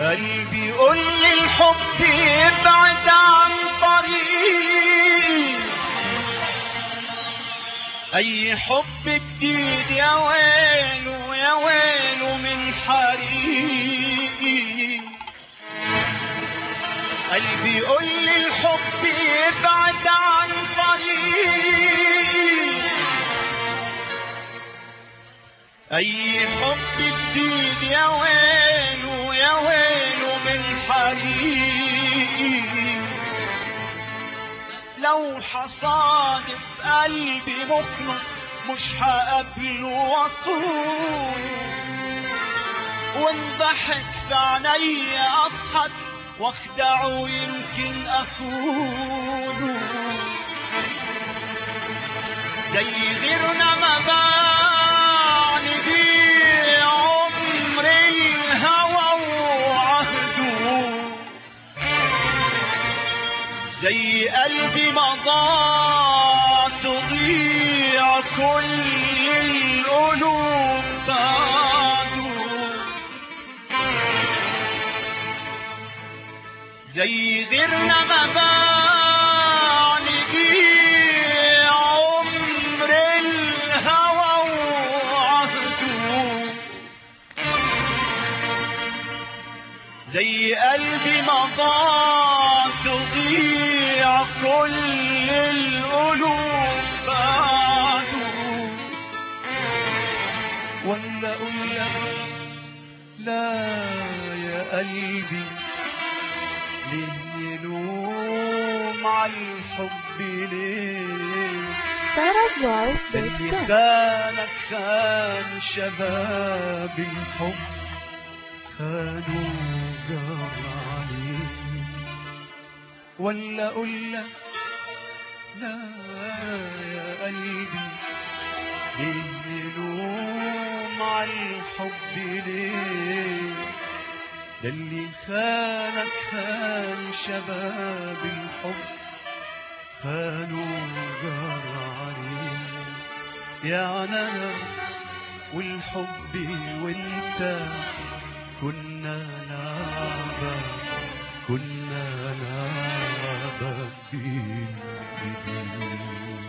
قلبي قول لي الحب يبعد عن طريقي اي حب جديد يا ويله يا ويله من حريقي قلبي قول لي الحب يبعد عن طريقي اي حب جديد يا ويله يا ويله من حريقي لو حصادف قلبي مخلص مش هقابله واصونه وانضحك في عينيا اضحك واخدعه يمكن اخونه زي غيرنا ما بعني بيه عمر الهوى وعهده زي قلبي ما ضاع تضيع كل القلوب بعده زي غيرنا ما بعني بيه عمر الهوى وعهده زي قلبي ما ضاع تضيع كل القلوب بعده ولا اقول لك لا يا قلبي ليه يلوم على الحب ليه ده اللي ParaGlass.com خانك خان شباب الحب خانوا جار عليه ولا اقول لك لا يا قلبي ليه يلوم على الحب ليه ده اللي خانك خان شباب الحب خانوا جار عليه يعني انا والحب وانت كنا لعبة كنا لعبة بين ايديك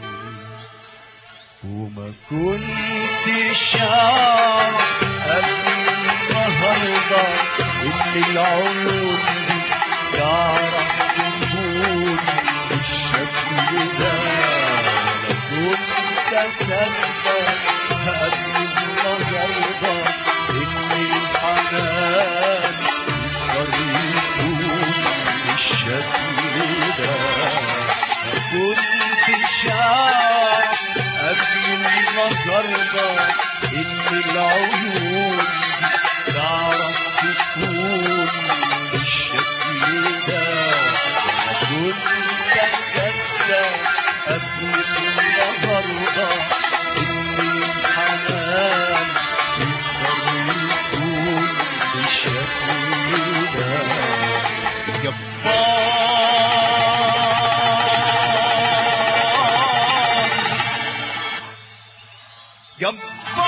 وما كنتش اعرف قبل النهارده ان العيون دي تعرف تكون بالشكل ده انا كنت اصدق قبل النهارده ان الحنان يقدر يكون بالشكل ده ما كنتش اعرف قبل النهارده ان العيون تعرف تكون بالشكل ده ما كنت اصدق قبل النهارده ان الحنان يقدر يكون بالشكل ده جبار